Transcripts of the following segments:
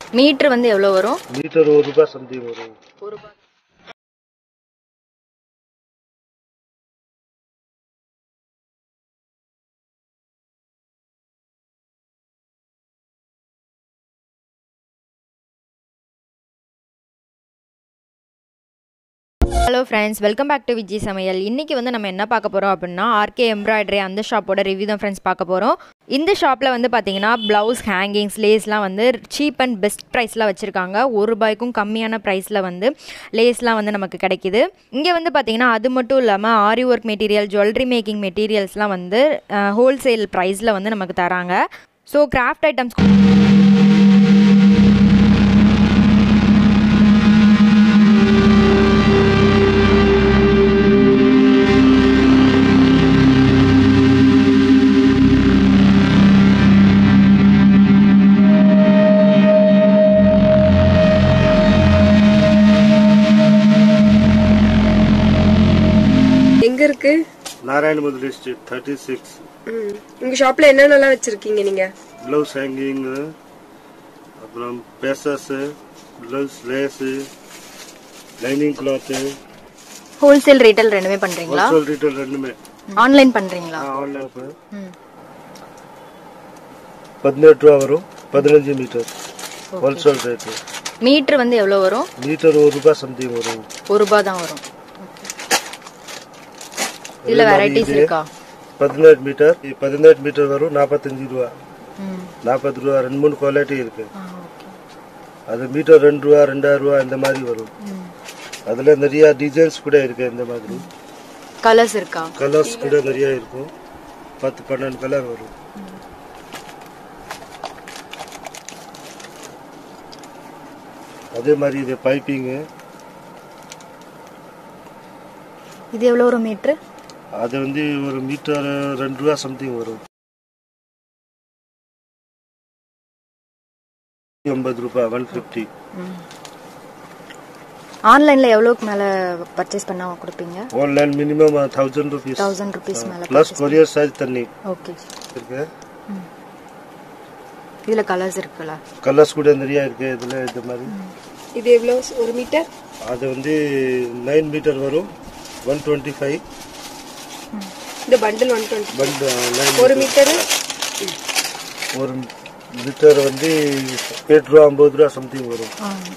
Metre வந்து எவ்வளோ வரும் மீட்டர் ஒரு ரூபாய் சம்திங் வரும் ஒரு ரூபாய் hello friends welcome back to Vijay Samayal இன்றைக்கி வந்து நம்ம என்ன பார்க்க போகிறோம் அப்படின்னா ஆர்கே எம்ப்ராய்டரி அந்த ஷாப்போட ரிவ்யூ தான் ஃப்ரெண்ட்ஸ் பார்க்க போகிறோம் இந்த ஷாப்பில் வந்து பார்த்தீங்கன்னா ப்ளவுஸ் ஹேங்கிங்ஸ் லேஸ்லாம் வந்து சீப் அண்ட் பெஸ்ட் ப்ரைஸில் வச்சுருக்காங்க ஒரு ரூபாய்க்கும் கம்மியான ப்ரைஸில் வந்து லேஸ்லாம் வந்து நமக்கு கிடைக்குது இங்கே வந்து பார்த்தீங்கன்னா அது மட்டும் இல்லாமல் aari work material jewellery making மெட்டீரியல்ஸ்லாம் வந்து ஹோல்சேல் ப்ரைஸில் வந்து நமக்கு தராங்க ஸோ கிராஃப்ட் ஐட்டம்ஸ் எங்க இருக்கு நாராயணபுரம் டிஸ்ட்ரிக்ட் தேர்ட்டி சிக்ஸ் ம். உங்க ஷாப்ல என்னென்னலாம் வச்சிருக்கீங்க நீங்க ப்ளவுஸ் ஹேங்கிங் அப்புறம் பேசஸ் blouse lace lining cloth wholesale retail ரெண்டுமே பண்ணுறீங்களா ஹோல்சேல் ரீட்டைல் ரெண்டுமே ஆன்லைன் பண்ணுறீங்களா ஆன்லைன் பதினெட்டு ரூபா வரும் பதினஞ்சு மீட்டர் ஹோல்சேல் ரேட்டு மீட்ரு வந்து எவ்வளோ வரும் மீட்டர் ஒரு ரூபாய் சம்திங் வரும் ஒரு ரூபாய் தான் வரும் இதுல வெரைட்டிஸ் இருக்கா பதினெட்டு மீட்டர் பதினெட்டு மீட்டர் வரும் நாற்பத்தஞ்சு ரூபா ம் நாற்பது ரூபா ரெண்டு மூணு குவாலிட்டி இருக்கு ஆ ஓகே அது மீட்டர் ரெண்டு ரூபா ரெண்டாயிரம் ரூபா இந்த மாதிரி வரும் ம் அதுல நிறைய டிசைன்ஸ் கூட இருக்கு இந்த மாதிரி கலர்ஸ் இருக்கா கலர்ஸ் கூட நிறைய இருக்கும் பத்து பன்னெண்டு கலர் வரும் அதே மாதிரி இது பைப்பிங்கு இது எவ்வளோ ஒரு மீட்ரு அது வந்து ஒரு மீட்டர் ரெண்டு ரூபா சம்திங் வரும் ஐம்பது ரூபாய் ஒன் ஃபிஃப்டி ஆன்லைன்ல எவ்வளோக்கு மேல பர்ச்சேஸ் பண்ணா கொடுப்பீங்க online minimum thousand rupees thousand rupees மேல ப்ளஸ் கொரியர் சார்ஜ் தண்ணி ஓகே இருக்கு இதுல கலர்ஸ் இருக்குல்ல கலர்ஸ் கூட நிறைய இருக்கு இதுல இந்த மாதிரி இது எவ்வளவு ஒரு மீட்டர் அது வந்து நைன் மீட்டர் வரும் ஒன் டுவெண்ட்டி ஃபைவ் இந்த பண்டில் ஒன் டுவெண்ட்டி பண்ட் நைன் ஒரு மீட்டர் ஒரு மீட்டர் வந்து எட்டு ரூபா ஐம்பது ரூபா சம்திங் வரும்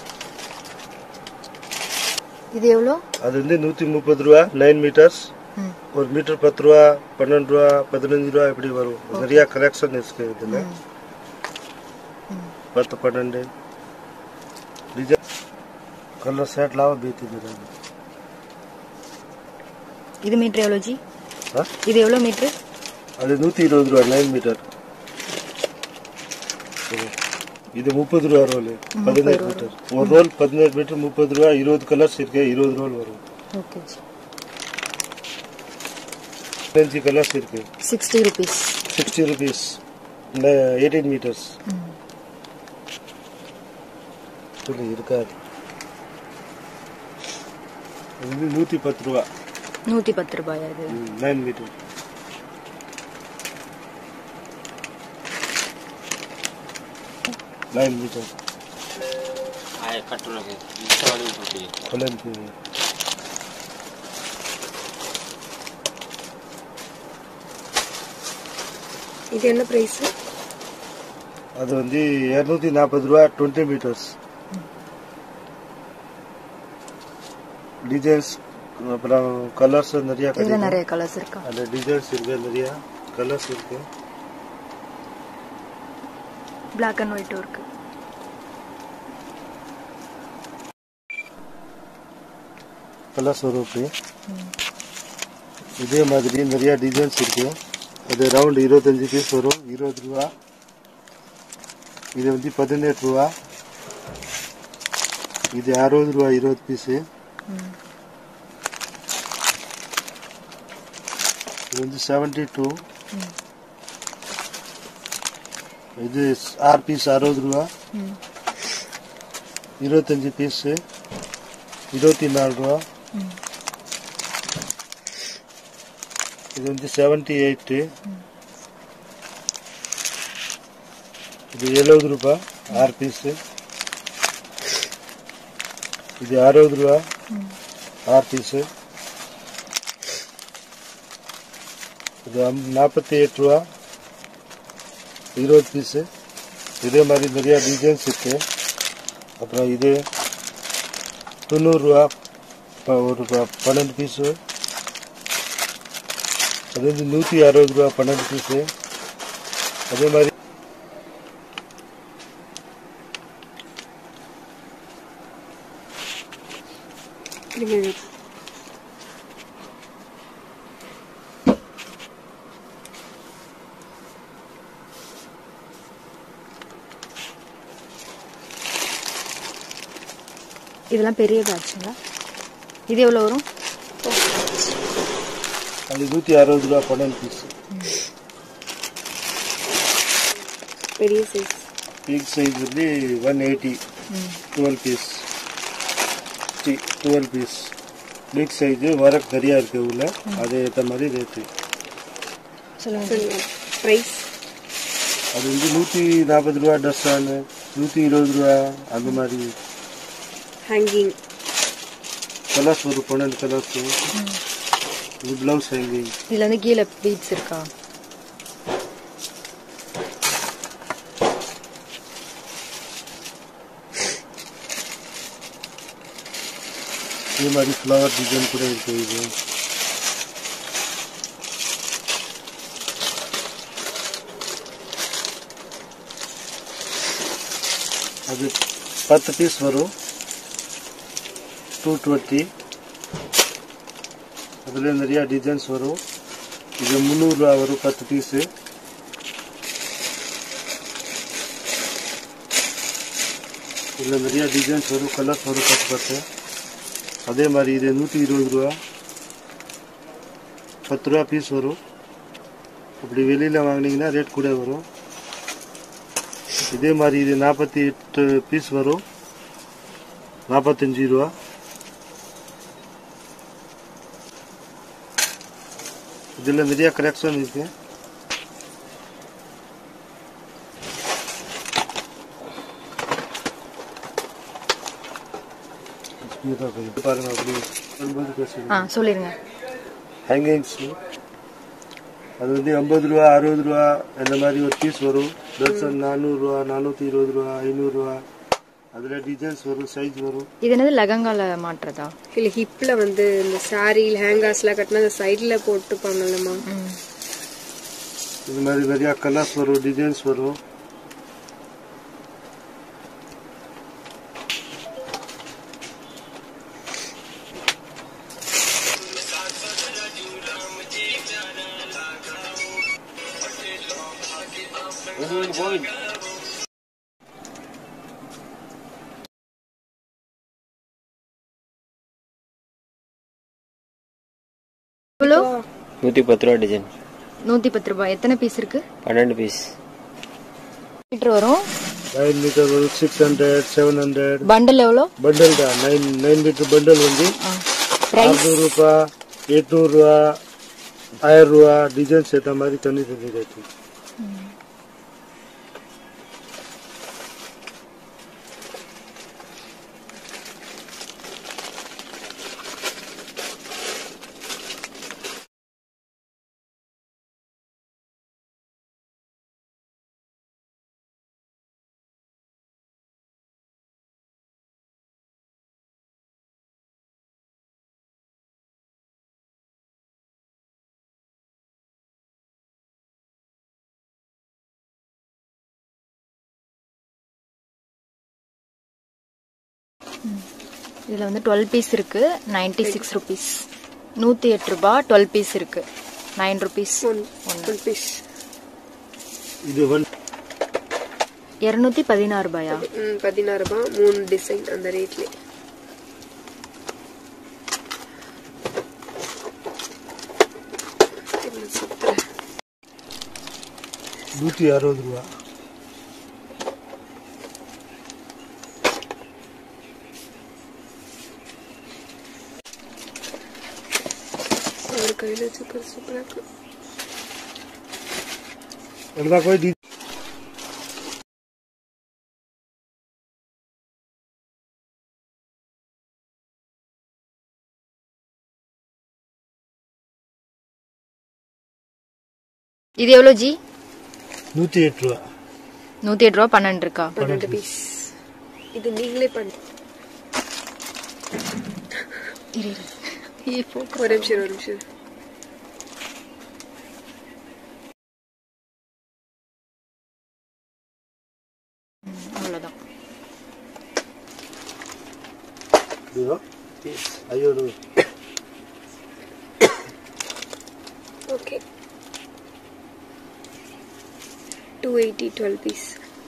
இது எவ்வளோ அது வந்து நூற்றி முப்பது ரூபா நைன் மீட்டர்ஸ் ம். ஒரு மீட்டர் பத்து ரூபா பன்னெண்டு ரூபா பதினஞ்சு ரூபா இப்படி வரும் நிறைய கலெக்ஷன் இருக்கு இதில் பத்து பன்னெண்டு டிசைன் கலர் செட்லாம் பீத்திக்கிறாங்க இது மீட்ரு எவ்வளோ ஜி ஆ? இது எவ்வளோ மீட்ரு அது நூற்றி இருபது ரூபா நைன் மீட்டர் இது முப்பது ரூபா ரோல் பதினெட்டு மீட்டர் ஒரு ரோல் பதினெட்டு மீட்டர் முப்பது ரூபா இருபது கலர்ஸ் இருக்கு இருபது ரோல் வரும் ஓகே ஜி பதினஞ்சு கலர்ஸ் இருக்கு sixty rupees sixty rupees eighteen metres சொல்லி இருக்காது இது வந்து நூற்றி பத்து ரூபா நூற்றி பத்து ரூபாய் அது நைன் மீட்டர் நைன் மீட்டர் கொலம்பி இது என்ன பிரைஸ் அது வந்து இரநூத்தி நாற்பது ரூபா டுவெண்ட்டி மீட்டர்ஸ் டிசைன்ஸ் அப்புறம் கலர்ஸ் நிறைய இதுல கிடைக்கும் நிறைய கலர்ஸ் இருக்கா அந்த டிசைன்ஸ் இருக்கு நிறைய கலர்ஸ் இருக்கு பிளாக் அண்ட் ஒயிட்டும் இருக்கு கலர்ஸ் வரும் இப்படி இதே மாதிரி நிறைய டிசைன்ஸ் இருக்கு அது ரவுண்ட் இருபத்தஞ்சு பீஸ் வரும் இருபது ரூபா இது வந்து பதினெட்டு ரூபா இது அறுபது ரூபா இருபது பீஸு இது வந்து செவன்டி டூ இது ஆறு பீஸ் அறுபது ரூபா இருபத்தஞ்சு பீஸு இருபத்தி நாலு ரூபா இது வந்து செவன்டி எயிட்டு இது எழுபது ரூபாய் ஆறு பீஸு இது அறுபது ரூபா ஆறு பீஸு இது அம்- நாற்பத்தி எட்டு ரூபா இருபது பீஸு இதே மாதிரி நிறையா டிசைன்ஸ் இருக்கு அப்புறம் இது தொண்ணூறுரூவா ப- ஒரு ப- பன்னெண்டு பீஸு அது வந்து நூற்றி அறுபது ரூபா பன்னெண்டு பீஸு அதே மாதிரி இருங்க, இருங்க. இதெல்லாம் பெரிய பேட்சுங்களா இது எவ்வளோ வரும் அது நூற்றி அறுபது ரூபா பன்னெண்டு பீஸு பெரிய சைஸ் பிக் சைஸ் வந்து one eighty twelve piece twelve piece big size வரக் நிறையா இருக்கு உள்ள அது ஏற்ற மாதிரி ரேட்டு சொல்லுங்க சொல்லுங்க ப்ரைஸ் அது வந்து நூற்றி நாற்பது ரூபா டஸ்டானு நூற்றி இருபது ரூபா அந்த மாதிரி ஹேங்கிங் கலர்ஸ் ஒரு பன்னெண்டு கலர்ஸ் இது ப்ளவுஸ் ஹேங்கிங் இதில் வந்து கீழே பீட்ஸ் இருக்கா இதே மாதிரி ஃப்ளவர் டிசைன் கூட இருக்கு இது அது பத்து பீஸ் வரும் டூ டுவெண்ட்டி அதில் நிறையா டிசைன்ஸ் வரும் இது முந்நூறுரூவா வரும் பத்து பீஸு இதில் நிறையா டிசைன்ஸ் வரும் கலர்ஸ் வரும் பத்து பத்து அதே மாதிரி இது நூற்றி இருபது ரூபா பத்து ரூபா பீஸ் வரும் அப்படி வெளியில் வாங்கினீங்கன்னா ரேட் கூட வரும் இதே மாதிரி இது நாற்பத்தி எட்டு பீஸ் வரும் நாற்பத்தஞ்சு ரூபா இதில் நிறைய கலெக்ஷன் இருக்கு பாருங்க அப்படி சொல்லும்போது பேசுங்க ஆ சொல்லிடுங்க ஹேங்கிங்ஸ் அது வந்து ஐம்பது ரூபா அறுபது ரூபா இந்த மாதிரி ஒரு பீஸ் வரும் டசன் நானூறுரூவா நானூற்றி இருபது ரூபா ஐநூறுரூவா அதில் டிசைன்ஸ் வரும் சைஸ் வரும் இது என்னது லெகங்கால மாட்டுறதா இல்லை ஹிப்பில் வந்து இந்த சாரீ ஹேங்கர்ஸ்லாம் கட்டினா அந்த சைடில் போட்டுப்பாங்கல்லம்மா ம் இது மாதிரி நிறையா கலர்ஸ் வரும் டிசைன்ஸ் வரும் எவ்வளோ நூற்றி பத்து ரூபா டிசைன் நூற்றி பத்து ரூபாய் எத்தனை பீஸ் இருக்கு பன்னெண்டு பீஸ் மீட்டர் வரும் நைன் மீட்டர் வரும் six hundred seven hundred bundle எவ்வளோ பண்டல் தான் நைன் நைன் மீட்டர் பண்டல் வந்து ப்ரைஸ் அறுநூறுபா எட்நூறுரூவா ஆயிரம் ரூபா டிசைன்ஸ் ஏற்ற மாதிரி தனி தனி ரேட்டு இதில் வந்து டுவெல் பீஸ் இருக்கு நைன்டி சிக்ஸ் ருபீஸ் நூற்றி எட்டு ரூபா டுவெல் பீஸ் இருக்கு nine rupees one one piece இது ஒன் இரநூத்தி பதினாறு ரூபாயா ம் பதினாறு ரூபாய் மூணு டிசைன் அந்த ரேட்ல நூற்றி அறுபது ரூபா அவர் கையில் வச்சுக்கிறது சூப்பராக இருக்கு எல்லா கோயில் இது எவ்வளோ ஜி நூற்றி எட்டு ரூபா நூற்றி எட்டு ரூபா பன்னெண்டு இருக்கா பன்னெண்டு பீஸ் இது நீங்களே பண்ணு ஒரு நிமிஷம் ஒரு நிமிஷம் அவ்வளோதான் இதோ ஐயோ okay two eighty twelve piece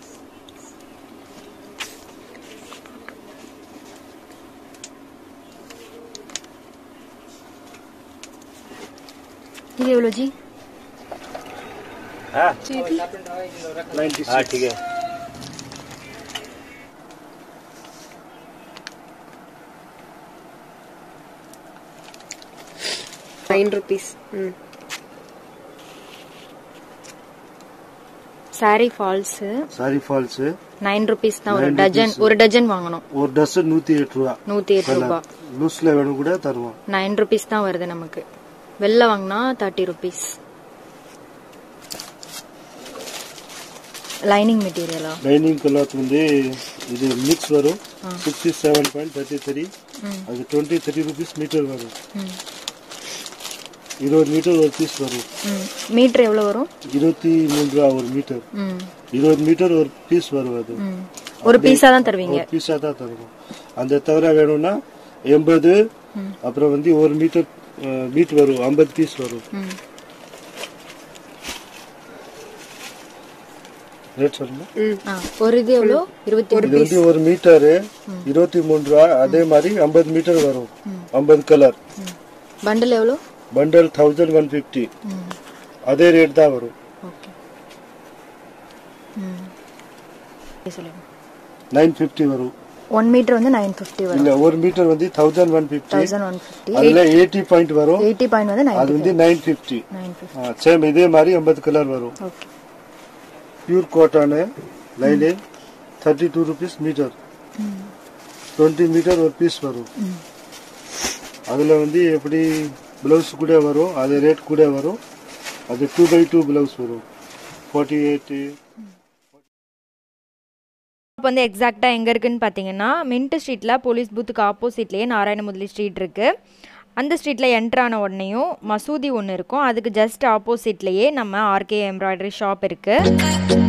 இது எவ்வளோ ஜி नाइन्टी हाँ ठीक है நைன் ருபீஸ் ம் sari falls sari falls nine rupees தான் ஒரு Nine டஜன் rupees. ஒரு டஜன் வாங்கணும் ஒரு டசன் நூற்றி எட்டு ரூபா நூற்றி எட்டு ரூபா லூஸில் வேணும் கூட தருவோம் நைன் ருபீஸ் தான் வருது நமக்கு வெளில வாங்கினா தேர்ட்டி ருபீஸ் லைனிங் மெட்டீரியலா லைனிங் கிளாத் வந்து இது மிக்ஸ் வரும் sixty seven point thirty three அது டுவெண்ட்டி த்ரீ ருபீஸ் மீட்டர் வரும் இருபது மீட்டர் ஒரு பீஸ் வரும் ம் மீட்ரு எவ்வளோ வரும் இருபத்தி மூணு ரூபா ஒரு மீட்டர் ம் இருபது மீட்டர் ஒரு பீஸ் வரும் அது ம் ஒரு பீஸாக தான் தருவீங்க ஒரு பீஸாக தான் தருவோம் அந்த தவிர வேணும்னா எண்பது அப்புறம் வந்து ஒரு மீட்டர் மீட் வரும் ஐம்பது பீஸ் வரும் ம் ரேட் சொல்லுங்க ஆ ஒரு இது எவ்வளோ இருபத்தி இது வந்து ஒரு மீட்டரு இருபத்தி மூணு ரூபா அதே மாதிரி ஐம்பது மீட்டர் வரும் ஐம்பது கலர் பண்டில் எவ்வளோ பண்டல் தௌசண்ட் ஒன் ஃபிஃப்டி ம் அதே ரேட் தான் வரும் ஓகே ம் சொல்லுங்க நைன் ஃபிஃப்டி வரும் ஒன் மீட்டர் வந்து நைன் ஃபிஃப்டி வரும் இல்ல ஒரு மீட்டர் வந்து thousand one fifty thousand one fifty அதுல எயிட்டி பாயிண்ட் வரும் எயிட்டி பாயிண்ட் வந்து அது நைன் வந்து nine fifty nine fifty same இதே மாதிரி ஐம்பது கலர் வரும் okay pure cotton lining thirty two rupees metre twenty metre ஒரு பீஸ் வரும் அதில் வந்து எப்படி ப்ளவுஸ் கூட வரும் அது ரேட் கூட வரும் அது டூ பை டூ ப்ளவுஸ் வரும் ஃபார்ட்டி எயிட்டு இப்போ வந்து எக்ஸாக்டாக எங்கே இருக்குன்னு பார்த்தீங்கன்னா மின்ட் ஸ்ட்ரீட்டில் போலீஸ் பூத்துக்கு ஆப்போசிட்லேயே நாராயணமுதலி ஸ்ட்ரீட் இருக்குது அந்த ஸ்ட்ரீட்டில் என்ட்ரு ஆன உடனேயும் மசூதி ஒன்று இருக்கும் அதுக்கு ஜஸ்ட் ஆப்போசிட்லேயே நம்ம ஆர்கே எம்ப்ராய்டரி ஷாப் இருக்குது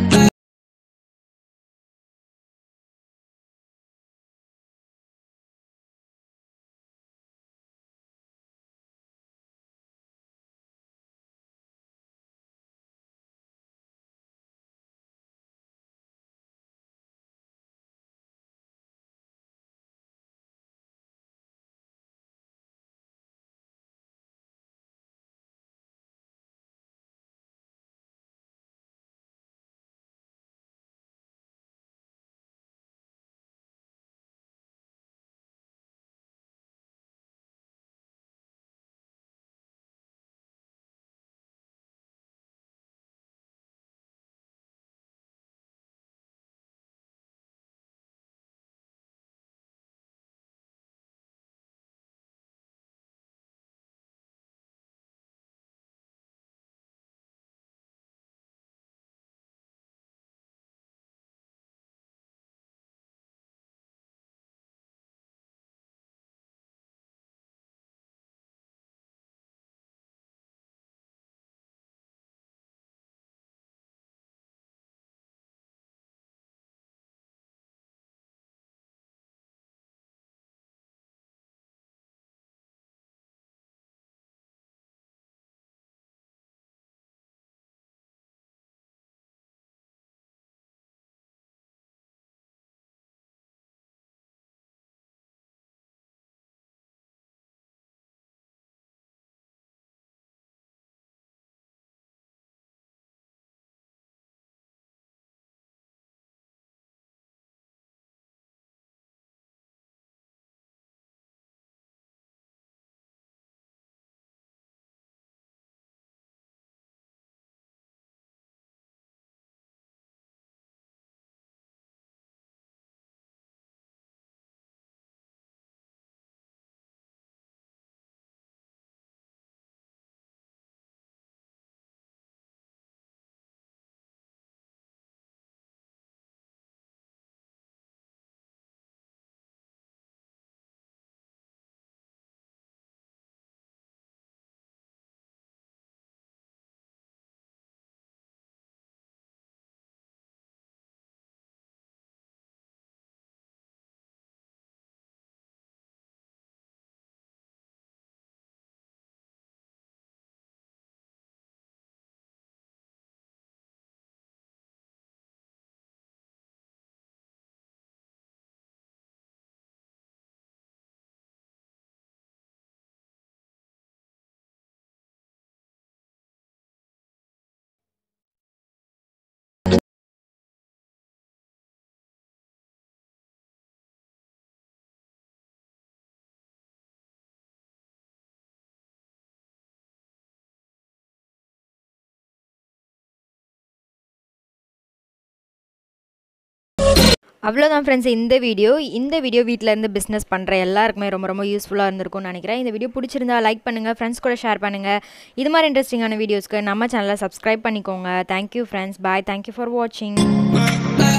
அவ்வளோதான் ஃப்ரெண்ட்ஸ் இந்த வீடியோ இந்த வீடியோ வீட்டில் இருந்து பிஸ்னஸ் பண்ணுற எல்லாருக்குமே ரொம்ப ரொம்ப யூஸ்ஃபுல்லாக இருந்திருக்கும்னு நினைக்கிறேன் இந்த வீடியோ பிடிச்சிருந்தா லைக் பண்ணுங்கள் ஃப்ரெண்ட்ஸ் கூட ஷேர் பண்ணுங்கள் இது மாதிரி இன்ட்ரெஸ்டிங்கான வீடியோஸ்க்கு நம்ம சேனலை சப்ஸ்கிரைப் பண்ணிக்கோங்க thank you friends bye thank you for வாட்சிங்